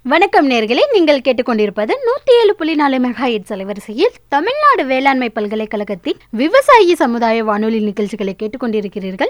வணக்கம் நேர்களே நீங்கள் கேட்டுக்கொண்டிருப்பது நூத்தி ஏழு புள்ளி நாலு மெகா எட் அலைவரிசையில் தமிழ்நாடு வேளாண்மை பல்கலைக்கழகத்தின் விவசாயி சமுதாய வானொலி நிகழ்ச்சிகளை கேட்டுக்கொண்டிருக்கிறீர்கள்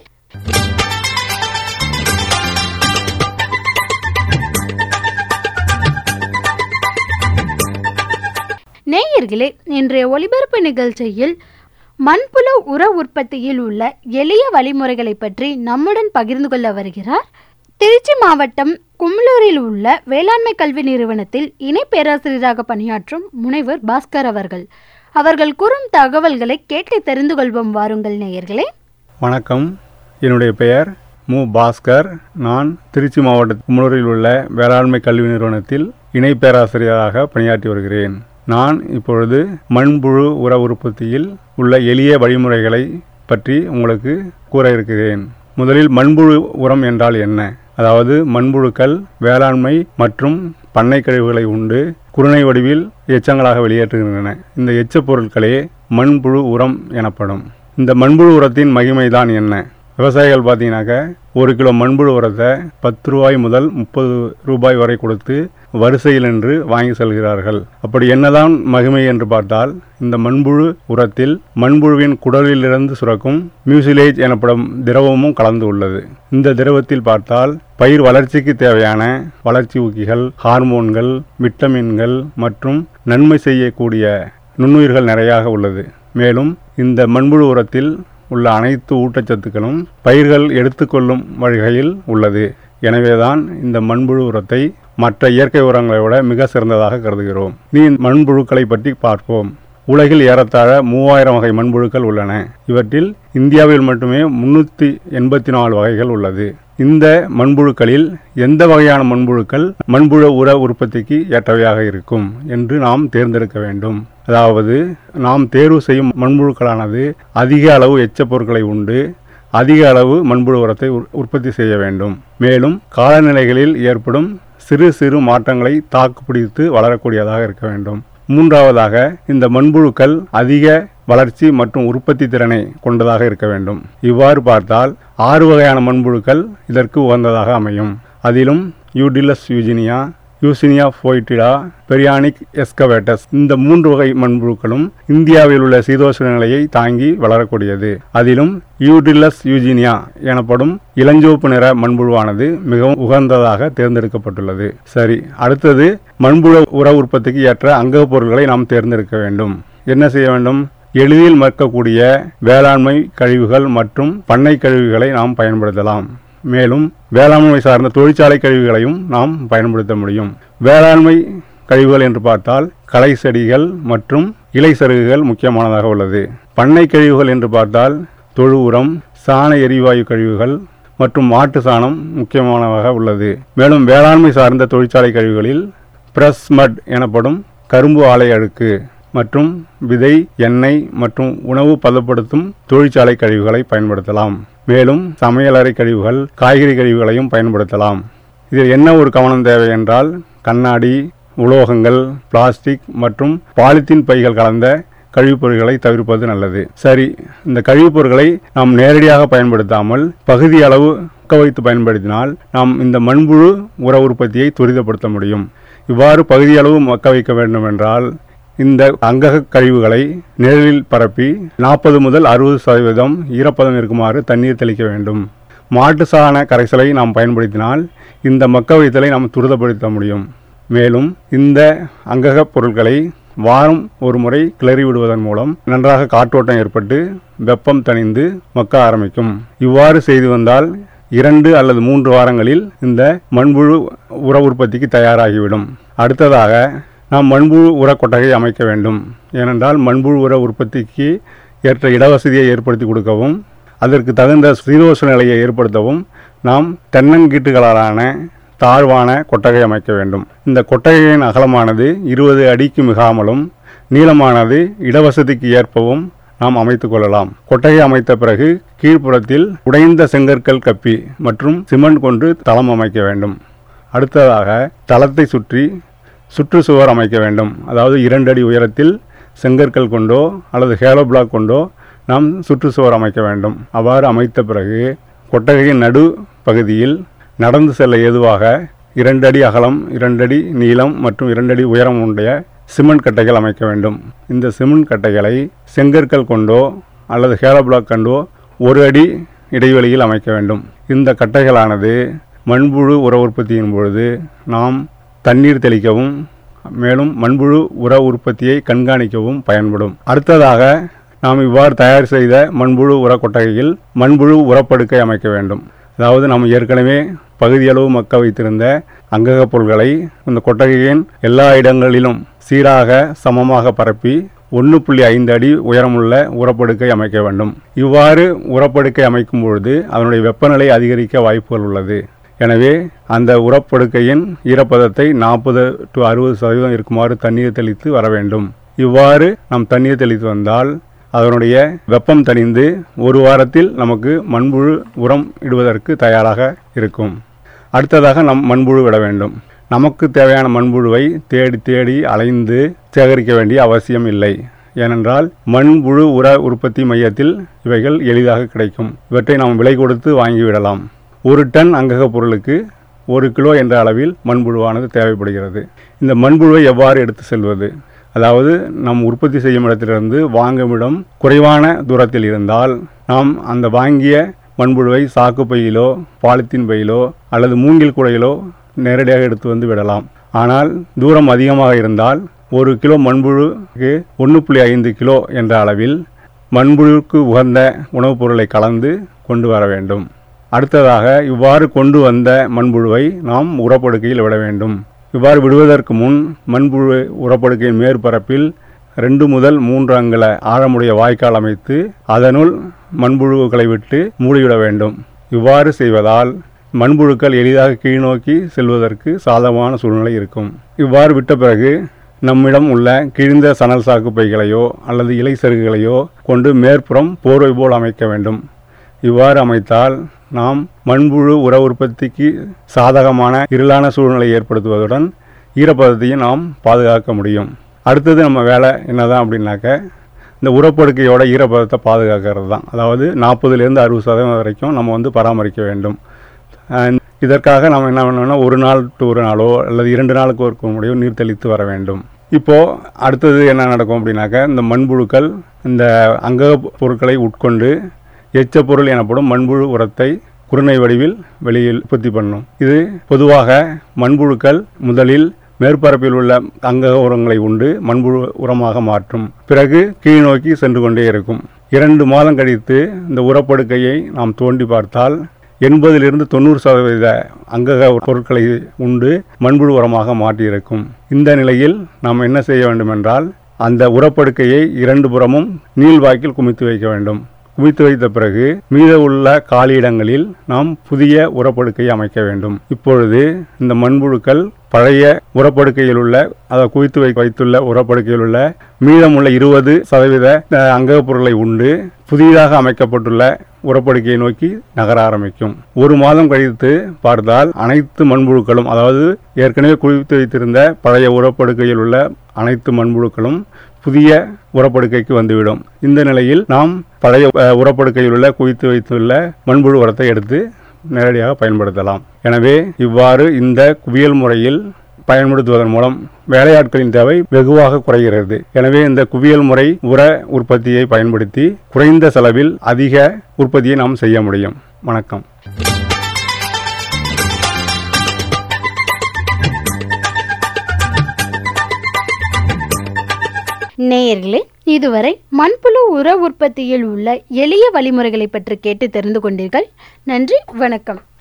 நேயர்களே இன்றைய ஒலிபரப்பு நிகழ்ச்சியில் மண்புழு உர உற்பத்தியில் உள்ள எளிய வழிமுறைகளை பற்றி நம்முடன் பகிர்ந்து கொள்ள வருகிறார் திருச்சி மாவட்டம் கும்ளூரில் உள்ள வேளாண்மை கல்வி நிறுவனத்தில் இணை பேராசிரியராக பணியாற்றும் முனைவர் பாஸ்கர் அவர்கள் அவர்கள் கூறும் தகவல்களை கேட்டு தெரிந்து கொள்வோம் வாருங்கள் நேயர்களே வணக்கம் என்னுடைய பெயர் மு பாஸ்கர் நான் திருச்சி மாவட்ட குமரூரில் உள்ள வேளாண்மை கல்வி நிறுவனத்தில் இணை பேராசிரியராக பணியாற்றி வருகிறேன் நான் இப்பொழுது மண்புழு உர உற்பத்தியில் உள்ள எளிய வழிமுறைகளை பற்றி உங்களுக்கு கூற இருக்கிறேன் முதலில் மண்புழு உரம் என்றால் என்ன அதாவது மண்புழுக்கள் வேளாண்மை மற்றும் பண்ணை கழிவுகளை உண்டு குருணை வடிவில் எச்சங்களாக வெளியேற்றுகின்றன இந்த எச்சப் பொருட்களே மண்புழு உரம் எனப்படும் இந்த மண்புழு உரத்தின் மகிமைதான் என்ன விவசாயிகள் பார்த்தீங்கன்னாக்க ஒரு கிலோ மண்புழு உரத்தை பத்து ரூபாய் முதல் முப்பது ரூபாய் வரை கொடுத்து வரிசையில் நின்று வாங்கி செல்கிறார்கள் அப்படி என்னதான் மகிமை என்று பார்த்தால் இந்த மண்புழு உரத்தில் மண்புழுவின் குடலிலிருந்து சுரக்கும் மியூசிலேஜ் எனப்படும் திரவமும் கலந்து உள்ளது இந்த திரவத்தில் பார்த்தால் பயிர் வளர்ச்சிக்கு தேவையான வளர்ச்சி ஊக்கிகள் ஹார்மோன்கள் விட்டமின்கள் மற்றும் நன்மை செய்யக்கூடிய நுண்ணுயிர்கள் நிறையாக உள்ளது மேலும் இந்த மண்புழு உரத்தில் உள்ள அனைத்து ஊட்டச்சத்துக்களும் பயிர்கள் எடுத்துக்கொள்ளும் வகையில் உள்ளது எனவேதான் இந்த மண்புழு உரத்தை மற்ற இயற்கை உரங்களை விட மிக சிறந்ததாக கருதுகிறோம் நீ மண்புழுக்களை பற்றி பார்ப்போம் உலகில் ஏறத்தாழ மூவாயிரம் வகை மண்புழுக்கள் உள்ளன இவற்றில் இந்தியாவில் மட்டுமே முன்னூற்றி எண்பத்தி நாலு வகைகள் உள்ளது இந்த மண்புழுக்களில் எந்த வகையான மண்புழுக்கள் மண்புழு உர உற்பத்திக்கு ஏற்றவையாக இருக்கும் என்று நாம் தேர்ந்தெடுக்க வேண்டும் அதாவது நாம் தேர்வு செய்யும் மண்புழுக்களானது அதிக அளவு எச்சப் பொருட்களை உண்டு அதிக அளவு மண்புழு உரத்தை உற்- உற்பத்தி செய்ய வேண்டும் மேலும் காலநிலைகளில் ஏற்படும் சிறு சிறு மாற்றங்களை தாக்குப்பிடித்து வளரக்கூடியதாக இருக்க வேண்டும் மூன்றாவதாக இந்த மண்புழுக்கள் அதிக வளர்ச்சி மற்றும் உற்பத்தி திறனை கொண்டதாக இருக்க வேண்டும் இவ்வாறு பார்த்தால் ஆறு வகையான மண்புழுக்கள் இதற்கு உகந்ததாக அமையும் அதிலும் யூடிலஸ் யூஜினியா யூசினியா ஃபோய்டிடா பெரியானிக் எஸ்கவேட்டஸ் இந்த மூன்று வகை மண்புழுக்களும் இந்தியாவில் உள்ள சீதோஷ்ண நிலையை தாங்கி வளரக்கூடியது அதிலும் யூடிலஸ் யூஜினியா எனப்படும் இளஞ்சிவப்பு நிற மண்புழுவானது மிகவும் உகந்ததாக தேர்ந்தெடுக்கப்பட்டுள்ளது சரி அடுத்தது மண்புழு உர உற்பத்திக்கு ஏற்ற அங்க பொருட்களை நாம் தேர்ந்தெடுக்க வேண்டும் என்ன செய்ய வேண்டும் எளிதில் மற்கக்கூடிய வேளாண்மை கழிவுகள் மற்றும் பண்ணை கழிவுகளை நாம் பயன்படுத்தலாம் மேலும் வேளாண்மை சார்ந்த தொழிற்சாலை கழிவுகளையும் நாம் பயன்படுத்த முடியும் வேளாண்மை கழிவுகள் என்று பார்த்தால் களை செடிகள் மற்றும் இலை சருகுகள் முக்கியமானதாக உள்ளது பண்ணை கழிவுகள் என்று பார்த்தால் தொழு உரம் சாண எரிவாயு கழிவுகள் மற்றும் மாட்டு சாணம் முக்கியமானதாக உள்ளது மேலும் வேளாண்மை சார்ந்த தொழிற்சாலை கழிவுகளில் பிரஸ் மட் எனப்படும் கரும்பு ஆலை அழுக்கு மற்றும் விதை எண்ணெய் மற்றும் உணவு பதப்படுத்தும் தொழிற்சாலை கழிவுகளை பயன்படுத்தலாம் மேலும் சமையலறை கழிவுகள் காய்கறி கழிவுகளையும் பயன்படுத்தலாம் இதில் என்ன ஒரு கவனம் தேவை என்றால் கண்ணாடி உலோகங்கள் பிளாஸ்டிக் மற்றும் பாலித்தீன் பைகள் கலந்த கழிவுப் பொருட்களை தவிர்ப்பது நல்லது சரி இந்த கழிவுப் பொருட்களை நாம் நேரடியாக பயன்படுத்தாமல் பகுதி அளவு மக்க வைத்து பயன்படுத்தினால் நாம் இந்த மண்புழு உர உற்பத்தியை துரிதப்படுத்த முடியும் இவ்வாறு பகுதியளவு மக்க வைக்க வேண்டும் என்றால் இந்த அங்கக கழிவுகளை நிழலில் பரப்பி நாற்பது முதல் அறுபது சதவீதம் ஈரப்பதம் இருக்குமாறு தண்ணீர் தெளிக்க வேண்டும் மாட்டு சாண கரைசலை நாம் பயன்படுத்தினால் இந்த மக்க வைத்தலை நாம் துரிதப்படுத்த முடியும் மேலும் இந்த அங்கக பொருட்களை வாரம் ஒரு முறை கிளறி விடுவதன் மூலம் நன்றாக காற்றோட்டம் ஏற்பட்டு வெப்பம் தணிந்து மக்க ஆரம்பிக்கும் இவ்வாறு செய்து வந்தால் இரண்டு அல்லது மூன்று வாரங்களில் இந்த மண்புழு உர உற்பத்திக்கு தயாராகிவிடும் அடுத்ததாக நாம் மண்புழு உர கொட்டகை அமைக்க வேண்டும் ஏனென்றால் மண்புழு உர உற்பத்திக்கு ஏற்ற இடவசதியை ஏற்படுத்தி கொடுக்கவும் அதற்கு தகுந்த சீதோஷ நிலையை ஏற்படுத்தவும் நாம் தென்னங்கீட்டுகளாலான தாழ்வான கொட்டகை அமைக்க வேண்டும் இந்த கொட்டகையின் அகலமானது இருபது அடிக்கு மிகாமலும் நீளமானது இடவசதிக்கு ஏற்பவும் நாம் அமைத்துக் கொள்ளலாம் கொட்டகை அமைத்த பிறகு கீழ்ப்புறத்தில் உடைந்த செங்கற்கள் கப்பி மற்றும் சிமெண்ட் கொண்டு தளம் அமைக்க வேண்டும் அடுத்ததாக தளத்தை சுற்றி சுற்றுச்சுவர் அமைக்க வேண்டும் அதாவது இரண்டு அடி உயரத்தில் செங்கற்கள் கொண்டோ அல்லது ஹேலோ பிளாக் கொண்டோ நாம் சுற்றுச்சுவர் அமைக்க வேண்டும் அவ்வாறு அமைத்த பிறகு கொட்டகையின் நடு பகுதியில் நடந்து செல்ல ஏதுவாக இரண்டு அடி அகலம் இரண்டு அடி நீளம் மற்றும் இரண்டு அடி உயரம் உடைய சிமெண்ட் கட்டைகள் அமைக்க வேண்டும் இந்த சிமெண்ட் கட்டைகளை செங்கற்கள் கொண்டோ அல்லது ஹேலோ பிளாக் கொண்டோ ஒரு அடி இடைவெளியில் அமைக்க வேண்டும் இந்த கட்டைகளானது மண்புழு உர உற்பத்தியின் பொழுது நாம் தண்ணீர் தெளிக்கவும் மேலும் மண்புழு உர உற்பத்தியை கண்காணிக்கவும் பயன்படும் அடுத்ததாக நாம் இவ்வாறு தயார் செய்த மண்புழு உர கொட்டகையில் மண்புழு உரப்படுக்கை அமைக்க வேண்டும் அதாவது நாம் ஏற்கனவே பகுதியளவு மக்க வைத்திருந்த அங்கக பொருள்களை இந்த கொட்டகையின் எல்லா இடங்களிலும் சீராக சமமாக பரப்பி ஒன்று புள்ளி ஐந்து அடி உயரமுள்ள உரப்படுக்கை அமைக்க வேண்டும் இவ்வாறு உரப்படுக்கை அமைக்கும் பொழுது அதனுடைய வெப்பநிலை அதிகரிக்க வாய்ப்புகள் உள்ளது எனவே அந்த உரப்படுக்கையின் ஈரப்பதத்தை நாற்பது டு அறுபது சதவீதம் இருக்குமாறு தண்ணீர் தெளித்து வர வேண்டும் இவ்வாறு நாம் தண்ணீர் தெளித்து வந்தால் அதனுடைய வெப்பம் தணிந்து ஒரு வாரத்தில் நமக்கு மண்புழு உரம் இடுவதற்கு தயாராக இருக்கும் அடுத்ததாக நம் மண்புழு விட வேண்டும் நமக்கு தேவையான மண்புழுவை தேடி தேடி அலைந்து சேகரிக்க வேண்டிய அவசியம் இல்லை ஏனென்றால் மண்புழு உர உற்பத்தி மையத்தில் இவைகள் எளிதாக கிடைக்கும் இவற்றை நாம் விலை கொடுத்து வாங்கிவிடலாம் ஒரு டன் அங்கக பொருளுக்கு ஒரு கிலோ என்ற அளவில் மண்புழுவானது தேவைப்படுகிறது இந்த மண்புழுவை எவ்வாறு எடுத்து செல்வது அதாவது நம் உற்பத்தி செய்யும் இடத்திலிருந்து வாங்கும் இடம் குறைவான தூரத்தில் இருந்தால் நாம் அந்த வாங்கிய மண்புழுவை சாக்கு பையிலோ பாலித்தீன் பையிலோ அல்லது மூங்கில் குடையிலோ நேரடியாக எடுத்து வந்து விடலாம் ஆனால் தூரம் அதிகமாக இருந்தால் ஒரு கிலோ மண்புழுக்கு ஒன்று புள்ளி ஐந்து கிலோ என்ற அளவில் மண்புழுவுக்கு உகந்த உணவுப் பொருளை கலந்து கொண்டு வர வேண்டும் அடுத்ததாக இவ்வாறு கொண்டு வந்த மண்புழுவை நாம் உரப்படுக்கையில் விட வேண்டும் இவ்வாறு விடுவதற்கு முன் மண்புழு உரப்படுக்கையின் மேற்பரப்பில் ரெண்டு முதல் மூன்று அங்குல ஆழமுடைய வாய்க்கால் அமைத்து அதனுள் மண்புழுக்களை விட்டு மூடிவிட வேண்டும் இவ்வாறு செய்வதால் மண்புழுக்கள் எளிதாக கீழ்நோக்கி செல்வதற்கு சாதகமான சூழ்நிலை இருக்கும் இவ்வாறு விட்ட பிறகு நம்மிடம் உள்ள கிழிந்த சணல் சாக்கு பைகளையோ அல்லது இலை சருகுகளையோ கொண்டு மேற்புறம் போர்வை போல் அமைக்க வேண்டும் இவ்வாறு அமைத்தால் நாம் மண்புழு உர உற்பத்திக்கு சாதகமான இருளான சூழ்நிலை ஏற்படுத்துவதுடன் ஈரப்பதத்தையும் நாம் பாதுகாக்க முடியும் அடுத்தது நம்ம வேலை என்னதான் அப்படின்னாக்க இந்த உரப்படுக்கையோட ஈரப்பதத்தை பாதுகாக்கிறது தான் அதாவது நாற்பதுலேருந்து அறுபது சதவீதம் வரைக்கும் நம்ம வந்து பராமரிக்க வேண்டும் அஹ் இதற்காக நம்ம என்ன பண்ணணும்னா ஒரு நாள் டு ஒரு நாளோ அல்லது இரண்டு நாளுக்கு ஒரு முறையோ நீர் தெளித்து வர வேண்டும் இப்போது அடுத்தது என்ன நடக்கும் அப்படின்னாக்க இந்த மண்புழுக்கள் இந்த அங்க பொருட்களை உட்கொண்டு எச்ச பொருள் எனப்படும் மண்புழு உரத்தை குருணை வடிவில் வெளியில் உற்பத்தி பண்ணும் இது பொதுவாக மண்புழுக்கள் முதலில் மேற்பரப்பில் உள்ள அங்க உரங்களை உண்டு மண்புழு உரமாக மாற்றும் பிறகு கீழ் நோக்கி சென்று கொண்டே இருக்கும் இரண்டு மாதம் கழித்து இந்த உரப்படுக்கையை நாம் தோண்டி பார்த்தால் எண்பதிலிருந்து தொண்ணூறு சதவீத அங்கக பொருட்களை உண்டு மண்புழு உரமாக மாற்றியிருக்கும் இந்த நிலையில் நாம் என்ன செய்ய வேண்டும் என்றால் அந்த உரப்படுக்கையை இரண்டு புறமும் நீள்வாக்கில் குமித்து வைக்க வேண்டும் குவித்து வைத்த பிறகு மீத உள்ள காலியிடங்களில் நாம் புதிய உரப்படுக்கையை அமைக்க வேண்டும் இப்பொழுது இந்த மண்புழுக்கள் பழைய உரப்படுக்கையில் உள்ள அதை குவித்து வை வைத்துள்ள உரப்படுக்கையில் உள்ள மீதமுள்ள இருபது சதவீத அஹ், அங்கக பொருளை உண்டு புதிதாக அமைக்கப்பட்டுள்ள உரப்படுக்கையை நோக்கி நகர ஆரம்பிக்கும் ஒரு மாதம் கழித்து பார்த்தால் அனைத்து மண்புழுக்களும் அதாவது ஏற்கனவே குவித்து வைத்திருந்த பழைய உரப்படுக்கையில் உள்ள அனைத்து மண்புழுக்களும் புதிய உரப்படுக்கைக்கு வந்துவிடும் இந்த நிலையில் நாம் பழைய அஹ், உரப்படுக்கையில் உள்ள குவித்து வைத்துள்ள மண்புழு உரத்தை எடுத்து நேரடியாக பயன்படுத்தலாம் எனவே இவ்வாறு இந்த குவியல் முறையில் பயன்படுத்துவதன் மூலம் வேலையாட்களின் தேவை வெகுவாக குறைகிறது எனவே இந்த குவியல் முறை உர உற்பத்தியை பயன்படுத்தி குறைந்த செலவில் அதிக உற்பத்தியை நாம் செய்ய முடியும் வணக்கம் நேயர்களே இதுவரை மண்புழு உர உற்பத்தியில் உள்ள எளிய வழிமுறைகளை பற்றி கேட்டு தெரிந்து கொண்டீர்கள் நன்றி வணக்கம்